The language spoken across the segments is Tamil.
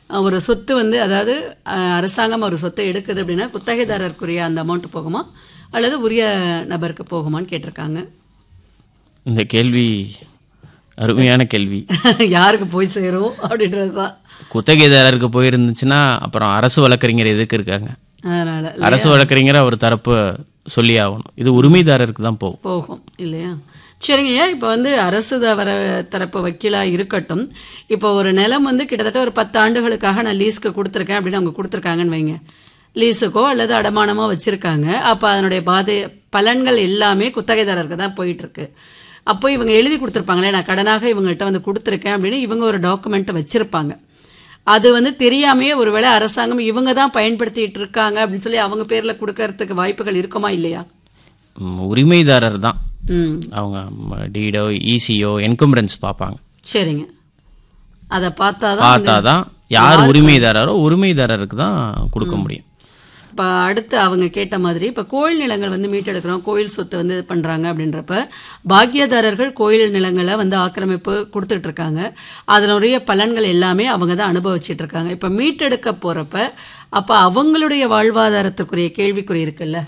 அஹ், ஒரு சொத்து வந்து அதாவது அஹ், அரசாங்கம் ஒரு சொத்தை எடுக்குது அப்படின்னா குத்தகைதாரருக்குரிய அந்த அமௌண்ட் போகுமா அல்லது உரிய நபருக்கு போகுமான்னு கேட்டிருக்காங்க இந்த கேள்வி அருமையான கேள்வி யாருக்கு போய் சேரும் அப்படின்றது தான் குத்தகைதாரருக்கு போயிருந்துச்சுன்னா அப்புறம் அரசு வழக்கறிஞர் எதுக்கு இருக்காங்க அதனால அரசு வழக்கறிஞர் அவர் தரப்பு சொல்லி ஆகணும் இது உரிமைதாரருக்கு தான் போகும் போகும் இல்லையா சரிங்க ஐயா இப்போ வந்து அரசு தவற தரப்பு வக்கீலா இருக்கட்டும் இப்போ ஒரு நிலம் வந்து கிட்டத்தட்ட ஒரு பத்து ஆண்டுகளுக்காக நான் லீஸ்க்கு கொடுத்துருக்கேன் அப்படின்னு அவங்க கொடுத்துருக்காங்கன்னு வைங்க லீஸுக்கோ அல்லது அடமானமோ வச்சிருக்காங்க அப்போ அதனுடைய பாதை பலன்கள் எல்லாமே குத்தகைதாரருக்கு தான் போயிட்டு இருக்கு அப்போ இவங்க எழுதி கொடுத்துருப்பாங்களே நான் கடனாக இவங்கள்ட்ட வந்து கொடுத்துருக்கேன் அப்படின்னு இவங்க ஒரு டாக்குமெண்ட்டை வச்சிருப்பாங்க அது வந்து தெரியாமையே ஒருவேளை அரசாங்கம் இவங்க தான் பயன்படுத்திட்டு இருக்காங்க அப்படின்னு சொல்லி அவங்க பேர்ல கொடுக்கறதுக்கு வாய்ப்புகள் இருக்குமா இல்லையா ம், உரிமைதாரர் தான் ம் அவங்க டீடோ ஈசியோ என்கம்பரன்ஸ் பார்ப்பாங்க சரிங்க அதை பார்த்தாதான் பார்த்தா தான் யார் உரிமைதாரரோ உரிமைதாரருக்கு தான் கொடுக்க முடியும் இப்போ அடுத்து அவங்க கேட்ட மாதிரி இப்போ கோயில் நிலங்கள் வந்து மீட்டெடுக்கிறோம் கோயில் சொத்து வந்து இது பண்றாங்க அப்படின்றப்ப பாக்கியதாரர்கள் கோயில் நிலங்களை வந்து ஆக்கிரமிப்பு கொடுத்துட்டு இருக்காங்க அதனுடைய பலன்கள் எல்லாமே அவங்க தான் அனுபவிச்சிட்டு இருக்காங்க இப்போ மீட்டெடுக்க போறப்ப அப்போ அவங்களுடைய வாழ்வாதாரத்துக்குரிய கேள்விக்குறி இருக்குல்ல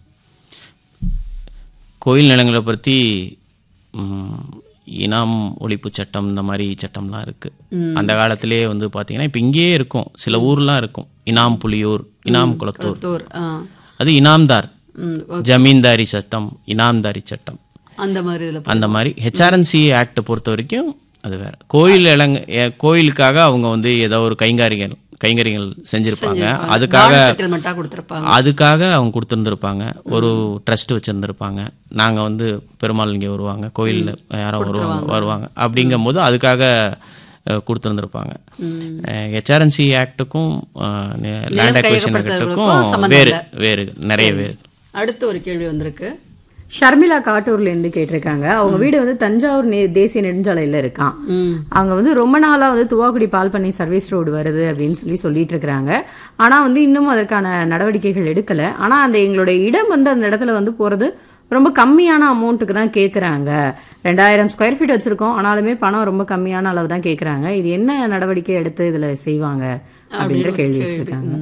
கோயில் நிலங்களை பற்றி ம், இனாம் ஒழிப்பு சட்டம் இந்த மாதிரி சட்டம்லாம் இருக்கு அந்த காலத்திலேயே வந்து பார்த்தீங்கன்னா இப்போ இங்கேயே இருக்கும் சில ஊர்லாம் இருக்கும் இனாம் புலியூர் இனாம் குளத்தூர் தோர் ஆ அது இனாம்தார் ம், ஜமீன்தாரி சட்டம் இனாம்தாரி சட்டம் அந்த மாதிரி இதில் அந்த மாதிரி ஹெச்ஆர்என்சி ஆக்டை பொறுத்த வரைக்கும் அது வேற கோயில் இளங்க எ- கோயிலுக்காக அவங்க வந்து ஏதோ ஒரு கைங்காரிகள் கைங்கரியங்கள் செஞ்சிருப்பாங்க அதுக்காக செட்டில்மெண்ட்டாக கொடுத்துருப்பாங்க அதுக்காக அவங்க கொடுத்துருந்துருப்பாங்க ஒரு ட்ரஸ்ட் வச்சுருந்துருப்பாங்க நாங்கள் வந்து பெருமாள் இங்கே வருவாங்க கோயிலில் யாரோ வருவாங்க வருவாங்க அப்படிங்கும்போது அதுக்காக கொடுத்துருந்துருப்பாங்க ஹெச்ஆர்என்சி ஆக்டுக்கும் லேண்ட் அக்வேஷன் ஆக்டுக்கும் வேறு வேறு நிறைய வேறு அடுத்து ஒரு கேள்வி வந்திருக்கு ஷர்மிளா காட்டூர்ல இருந்து கேட்டிருக்காங்க அவங்க வீடு வந்து தஞ்சாவூர் நெ- தேசிய நெடுஞ்சாலையில இருக்கான் ம் அங்க வந்து ரொம்ப நாளா வந்து துவாக்குடி பால் பண்ணை சர்வீஸ் ரோடு வருது அப்படின்னு சொல்லி சொல்லிட்டு இருக்கிறாங்க ஆனா வந்து இன்னும் அதற்கான நடவடிக்கைகள் எடுக்கல ஆனா அந்த எங்களுடைய இடம் வந்து அந்த இடத்துல வந்து போறது ரொம்ப கம்மியான அமௌண்ட்டுக்கு தான் கேட்குறாங்க ரெண்டாயிரம் ஸ்கொயர் ஃபீட் வச்சிருக்கோம் ஆனாலுமே பணம் ரொம்ப கம்மியான அளவு தான் கேட்குறாங்க இது என்ன நடவடிக்கை எடுத்து இதுல செய்வாங்க அப்படின்ற கேள்வி வச்சிருக்காங்க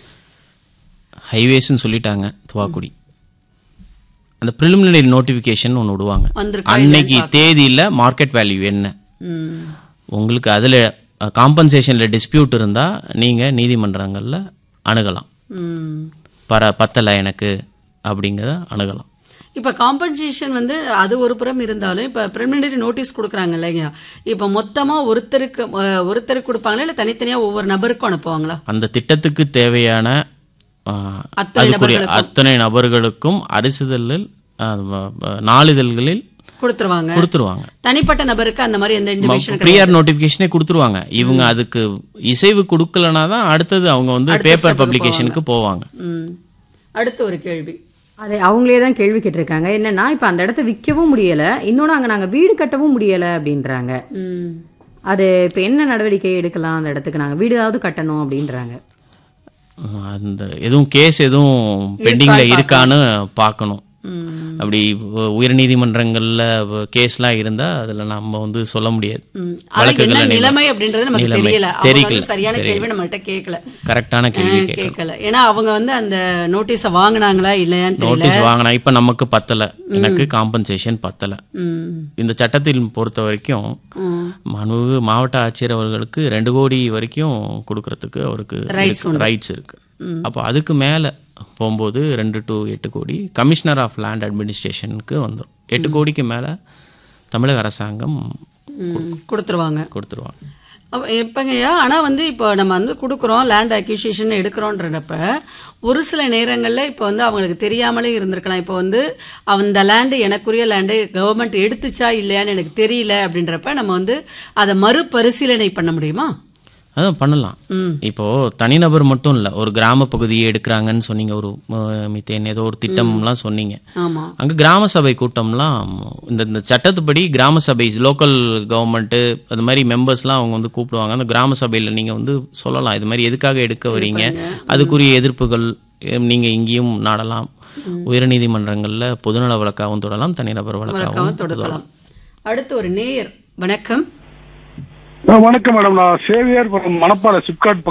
ஹைவேஸ்ன்னு சொல்லிட்டாங்க துவாக்குடி அந்த ப்ரிலிமினரி நோட்டிஃபிகேஷன் ஒன்று விடுவாங்க வந்திருக்கா அன்னைக்கு தேதியில் மார்க்கெட் வேல்யூ என்ன ம் உங்களுக்கு அதில் காம்பன்சேஷனில் டிஸ்பியூட் இருந்தால் நீங்கள் நீதிமன்றங்களில் அணுகலாம் ம் பர பத்தலை எனக்கு அப்படிங்கிறத அணுகலாம் இப்போ காம்பன்சேஷன் வந்து அது ஒரு புறம் இருந்தாலும் இப்போ ப்ரிலிமினரி நோட்டீஸ் கொடுக்குறாங்க இல்லைங்க இப்போ மொத்தமாக ஒருத்தருக்கு அஹ், ஒருத்தருக்கு கொடுப்பாங்களா இல்லை தனித்தனியாக ஒவ்வொரு நபருக்கும் அனுப்புவாங்களா அந்த திட்டத்துக்கு தேவையான ஆ, அத்தனை அதுக்குரிய அத்தனை நபர்களுக்கும் அரசிதழில் ஆ, வ- வ- நாளிதழ்களில் கொடுத்துருவாங்க கொடுத்துருவாங்க தனிப்பட்ட நபருக்கு அந்த மாதிரி எந்த இன்டிமேஷன் ப்ரியர் நோட்டிஃபிகேஷனே கொடுத்துருவாங்க இவங்க அதுக்கு இசைவு கொடுக்கலனா தான் அடுத்தது அவங்க வந்து பேப்பர் பப்ளிகேஷனுக்கு போவாங்க ம் அடுத்து ஒரு கேள்வி அதை அவங்களே தான் கேள்வி கேட்டிருக்காங்க என்னன்னா இப்போ அந்த இடத்த விற்கவும் முடியல இன்னொன்று அங்கே நாங்கள் வீடு கட்டவும் முடியல அப்படின்றாங்க ம் அது இப்போ என்ன நடவடிக்கை எடுக்கலாம் அந்த இடத்துக்கு நாங்கள் வீடாவது கட்டணும் அப்படின்றாங்க அந்த எதுவும் கேஸ் எதுவும் பெண்டிங்ல இருக்கான்னு பார்க்கணும் ம் அப்படி உ- உயர்நீதிமன்றங்கள்ல வ- கேஸ்லாம் இருந்தா அதுல நம்ம வந்து சொல்ல முடியாது ம். ஆனா என்ன நிலைமை அப்படின்றது நமக்கு நிலைமை. தெரியல அவங்க தெரியல. வந்து சரியான கேள்வி நம்மள்ட்ட கேட்கல கரெக்டான கேள்வி அஹ், கேட்கல ஏன்னா அவங்க வந்து அந்த நோட்டீஸை வாங்குனாங்களா இல்லையான்னு தெரியல நோட்டீஸ் வாங்கினா இப்ப நமக்கு பத்தல எனக்கு காம்பன்சேஷன் பத்தல ம் இந்த சட்டத்தில் பொறுத்த வரைக்கும் ம். மனு மாவட்ட ஆட்சியர் அவர்களுக்கு ரெண்டு கோடி வரைக்கும் கொடுக்கறதுக்கு அவருக்கு ரைட்ஸ் இருக்கு அப்போ அதுக்கு மேல போகும்போது ரெண்டு டு எட்டு கோடி கமிஷனர் ஆஃப் லேண்ட் அட்மினிஸ்ட்ரேஷனுக்கு வந்துடும் எட்டு கோடிக்கு மேல தமிழக அரசாங்கம் ம், கொடுத்துருவாங்க கொடுத்துருவாங்க அப்ப எப்பங்கய்யா ஆனா வந்து இப்போ நம்ம வந்து கொடுக்குறோம் லேண்ட் அக்யூசியேஷன் எடுக்கிறோன்றப்ப ஒரு சில நேரங்கள்ல இப்போ வந்து அவங்களுக்கு தெரியாமலே இருந்திருக்கலாம் இப்போ வந்து அந்த லேண்டு எனக்குரிய லேண்டு கவர்மெண்ட் எடுத்துச்சா இல்லையான்னு எனக்கு தெரியல அப்படின்றப்ப நம்ம வந்து அதை மறுபரிசீலனை பண்ண முடியுமா அதான் பண்ணலாம் ம் இப்போ தனிநபர் மட்டும் இல்ல ஒரு கிராம பகுதியை எடுக்கிறாங்கன்னு சொன்னீங்க ஒரு அஹ், மித்தேன் ஏதோ ஒரு திட்டம்லாம் சொன்னீங்க ஆமா அங்க கிராம சபை கூட்டம்லாம் இந்த இந்த சட்டத்துப்படி கிராம சபை லோக்கல் கவர்மெண்ட்டு அது மாதிரி மெம்பர்ஸ்லாம் அவங்க வந்து கூப்பிடுவாங்க அந்த கிராம சபையில் நீங்க வந்து சொல்லலாம் இது மாதிரி எதுக்காக எடுக்க வரீங்க அதுக்குரிய எதிர்ப்புகள் அஹ், நீங்க இங்கேயும் நாடலாம் உயர்நீதிமன்றங்கள்ல பொதுநல வழக்காகவும் தொடரலாம் தனிநபர் வழக்காகவும் வழக்காகவும் தொடுக்கலாம் அடுத்து ஒரு நேயர் வணக்கம் ஆ, வணக்கம் மேடம் நான் சேவியர் மணப்பாறை சிப்காட்